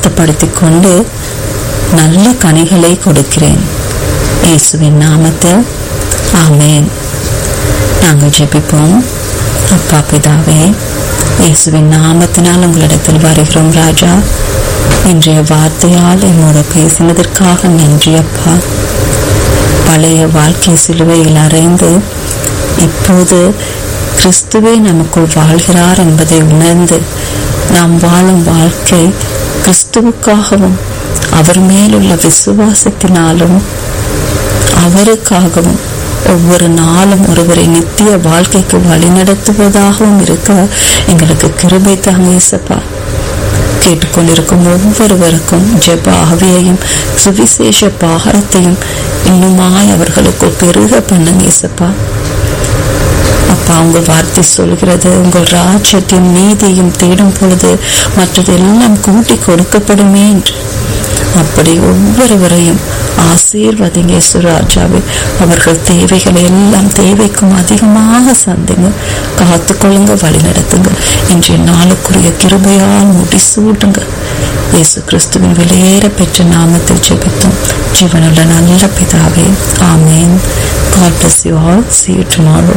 ஆயத்தப்படுத்திக் கொண்டு நல்ல கனிகளை கொடுக்கிறேன் இயேசுவின் நாமத்தில் ஆமேன் நாங்கள் ஜெபிப்போம் அப்பா பிதாவே இயேசுவின் நாமத்தினால் உங்களிடத்தில் வருகிறோம் ராஜா இன்றைய வார்த்தையால் என்னோட பேசினதற்காக நன்றி அப்பா பழைய வாழ்க்கை சிலுவையில் அறைந்து இப்போது கிறிஸ்துவே நமக்குள் வாழ்கிறார் என்பதை உணர்ந்து நாம் வாழும் வாழ்க்கை கிறிஸ்துவுக்காகவும் அவர் மேலுள்ள விசுவாசத்தினாலும் அவருக்காகவும் ஒவ்வொரு நாளும் ஒருவரை நித்திய வாழ்க்கைக்கு வழிநடத்துவதாகவும் இருக்க எங்களுக்கு கிருபை தாங்க இயேசப்பா கேட்டுக்கொண்டிருக்கும் ஒவ்வொருவருக்கும் ஜெப ஆவியையும் சுவிசேஷ பாரத்தையும் இன்னுமாய் அவர்களுக்கு பெருக பண்ணுங்க இயேசப்பா அப்பா உங்கள் வார்த்தை சொல்கிறது உங்கள் ராஜ்யத்தின் நீதியும் தேடும் பொழுது மற்றதெல்லாம் கூட்டி கொடுக்கப்படுமே என்று அப்படி ஒவ்வொருவரையும் ஆசீர்வதிங்க சுராஜாவே அவர்கள் தேவைகளை எல்லாம் தேவைக்கும் அதிகமாக சந்திங்க காத்துக்கொள்ளுங்க வழி நடத்துங்க இன்றைய நாளுக்குரிய கிருபையால் முடிசூட்டுங்க இயேசு கிறிஸ்துவின் வெளியேற பெற்ற நாமத்தில் ஜெபித்தோம் ஜீவனுள்ள நல்ல பிதாவே ஆமேன் God bless you all. See you tomorrow.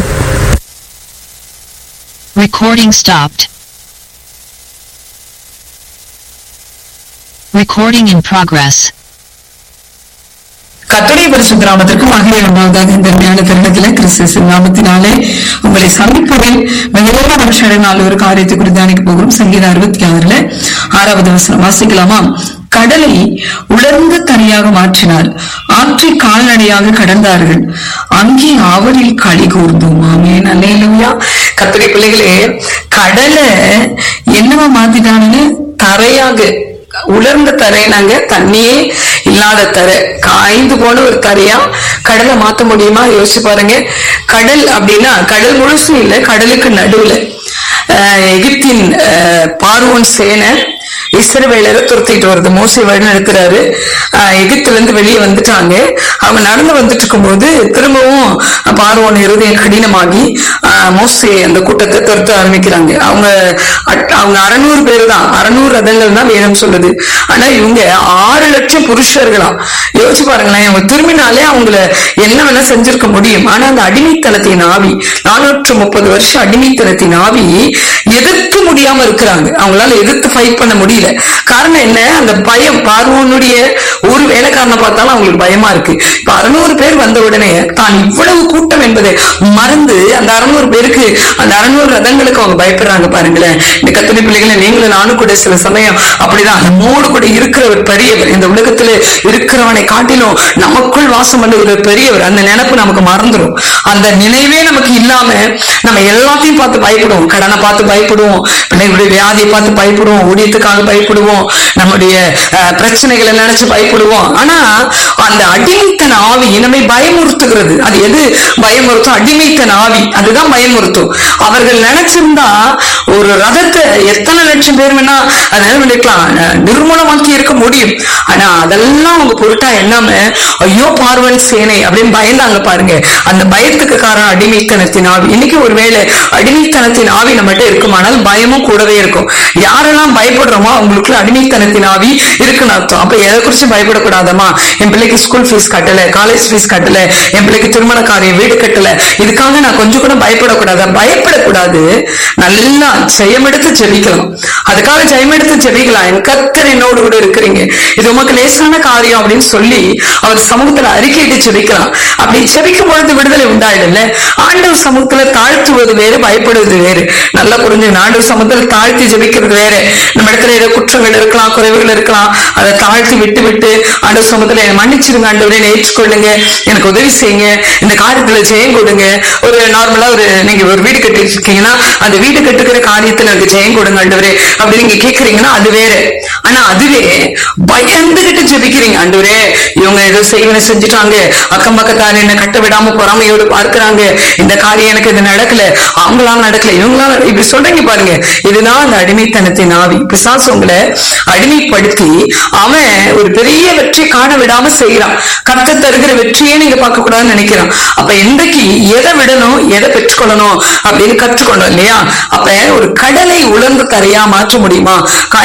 Recording stopped. Recording in progress. கத்துடைய பரிசுத்த நாமத்திற்கு மகிழ உண்டாவதாக இந்த ஞான தருணத்திலே கிறிஸ்து நாமத்தினாலே உங்களை சந்திப்பதில் மிகவும் மனுஷன நாள் ஒரு காரியத்தை குறித்து தியானிக்க போகிறோம் சங்கீதம் அறுபத்தி ஆறுல ஆறாவது வசனம் வாசிக்கலாமா கடலை உலர்ந்த தனியாக மாற்றினார் ஆற்றை கால்நடையாக கடந்தார்கள் அங்கே ஆவலில் களி கூர்ந்தோம் ஆமே நல்லையா கத்துடைய பிள்ளைகளே கடலை என்னவா மாத்திட்டாங்கன்னு தரையாக உலர்ந்த தரைனாங்க தண்ணியே இல்லாத தரை காய்ந்து போன ஒரு தரையா கடலை மாத்த முடியுமா யோசிச்சு பாருங்க கடல் அப்படின்னா கடல் முழுசும் இல்ல கடலுக்கு நடுவுல அஹ், எகிப்தின் அஹ், பார்வோன் சேனை இஸ்ரவேலரை துரத்திட்டு வருது மோசை வழி நடத்துறாரு ஆஹ் எகிப்துல இருந்து வெளியே வந்துட்டாங்க அவங்க நடந்து வந்துட்டு இருக்கும்போது திரும்பவும் பார்வோன் இருதயம் கடினமாகி ஆஹ் மோசே அந்த கூட்டத்தை துரத்த ஆரம்பிக்கிறாங்க அவங்க அட்- அவங்க அறநூறு பேர் தான் அறநூறு ரதங்கள் தான் வேதம் சொல்லுது ஆனா இவங்க ஆறு லட்சம் புருஷர்களாம் யோசிச்சு பாருங்களேன் அவங்க திரும்பினாலே அவங்கள என்ன வேணா செஞ்சிருக்க முடியும் ஆனா அந்த அடிமைத்தனத்தின் ஆவி நானூற்று முப்பது வருஷம் அடிமைத்தனத்தின் ஆவி எதிர்க்க முடியாம இருக்கிறாங்க அவங்களால எதிர்த்து ஃபைட் பண்ண முடியல காரணம் என்ன அந்த பயம் பார்வோனுடைய ஒரு வேலைக்காரனை பார்த்தாலும் அவங்களுக்கு பயமா இருக்கு இப்ப அறுநூறு பேர் வந்த உடனே தான் இவ்வளவு கூட்டம் என்பதை மறந்து அந்த அறுநூறு பேருக்கு அந்த அறுநூறு ரதங்களுக்கு அவங்க பயப்படுறாங்க பாருங்களேன் இந்த கத்தனை பிள்ளைகளை நீங்களும் நானும் கூட சில சமயம் அப்படிதான் நம்மோடு கூட இருக்கிறவர் பெரியவர் இந்த உலகத்துல இருக்கிறவனை காட்டிலும் நமக்குள் வாசம் பண்ணுகிற பெரியவர் அந்த நினைப்பு நமக்கு மறந்துடும் அந்த நினைவே நமக்கு இல்லாம நம்ம எல்லாத்தையும் பார்த்து பயப்படுவோம் கடனை பார்த்து பயப்படுவோம் பிள்ளைகளுடைய வியாதியை பார்த்து பயப்படுவோம் ஊழியத்துக்காக பயப்படுவோம் நம்முடைய அஹ், பிரச்சனைகளை நினைச்சு பயப்படுவோம் ஆனா அந்த அடிமைத்தன ஆவி நம்மை பயமுறுத்துகிறது அது எது பயமுறுத்தும் அடிமைத்தன ஆவி அதுதான் பயமுறுத்தும் அவர்கள் நினைச்சிருந்தா ஒரு ரதத்தை எத்தனை லட்சம் பேர் வேணா அதை நினைக்கலாம் அஹ், நிர்மூலமாக்கி இருக்க முடியும் ஆனா அதெல்லாம் அவங்க பொருட்டா எண்ணாம ஐயோ பார்வன் சேனை அப்படின்னு பயந்தாங்க பாருங்க அந்த பயத்துக்கு காரணம் அடிமைத்தனத்தின் ஆவி இன்னைக்கு ஒருவேளை அடிமைத்தனத்தின் ஆவி நம்மகிட்ட இருக்குமானால் பயமும் கூடவே இருக்கும் யாரெல்லாம் பயப்படுறோமோ அவங்களுக்குள்ள அடிமைத்தனத்தின் ஆவி இருக்குன்னு அர்த்தம் அப்ப எதை குறிச்சு பயப்படக்கூடாதமா என் பிள்ளைக்கு ஸ்கூல் ஃபீஸ் கட்டல காலேஜ் ஃபீஸ் கட்டல என் பிள்ளைக்கு திருமண காரியம் வீடு கட்டல இதுக்காக நான் கொஞ்சம் கூட பயப்படக்கூடாது பயப்படக்கூடாது நல்லா ஜெயமெடுத்து ஜெபிக்கலாம் அதுக்காக ஜெயமெடுத்து ஜெபிக்கலாம் என் கத்தர் என்னோடு கூட இருக்கிறீங்க இது உமக்கு லேசான காரியம் அப்படின்னு சொல்லி அவர் சமூகத்துல அறிக்கையிட்டு ஜெபிக்கலாம் அப்படி ஜெபிக்கும் பொழுது விடுதலை உண்டாயிடும்ல ஆண்டவர் சமூகத்துல தாழ்த்துவது வேறு பயப்படுவது வேறு நல்லா புரிஞ்சு ஆண்டவர் சமூகத்துல தாழ்த்தி ஜெபிக்கிறது வேற நம்ம இடத்துல ஏதோ குற்றங்கள் இருக்கலாம் குறைவுகள் இருக்கலாம் அதை தாழ்த்தி விட்டு விட்டு ஆண்டவர் சமூகத்துல என்னை மன்னிச்சிருங்க ஆண்டவரே என்னை ஏற்றுக்கொள்ளுங்க எனக்கு உதவி செய்யுங்க இந்த காரியத்துல ஜெயம் கொடுங்க ஒரு நார்மலா ஒரு நீங்க ஒரு வீடு கட்டி இருக்கீங்கன்னா அந்த வீடு கட்டுக்கிற காரியத்துல எனக்கு ஜெயம் கொடுங்க ஆண்டவரே அப்படி நீங்க கேக்குறீங்கன்னா அது வேற ஆனா அதுவே பயந்துகிட்டு ஜெபிக்கிறீங்க ஆண்டவரே இவங்க ஏதோ செய்வன செஞ்சுட்டாங்க அக்கம் பக்கத்தார் என்ன கட்ட விடாம பொறாமையோடு பார்க்கறாங்க இந்த காரியம் எனக்கு இது நடக்கல அவங்களால நடக்கல இவங்களால இப்படி சொல்றீங்க பாருங்க இதுதான் அந்த அடிமைத்தனத்தின் ஆவி பிசாசு உங்களை அடிமைப்படுத்தி அவன் ஒரு பெரிய வெற்றி காண விடாம செய்யறான் கத்த தருகிற வெற்றியே நீங்க பார்க்க கூடாதுன்னு நினைக்கிறான் அப்ப இன்றைக்கு எதை விடணும் எதை பெற்றுக்கொள்ளணும் அப்படின்னு கற்றுக்கொண்டோம் இல்லையா அப்ப ஒரு கடலை உலர்ந்த தரையா மாற்ற முடியுமா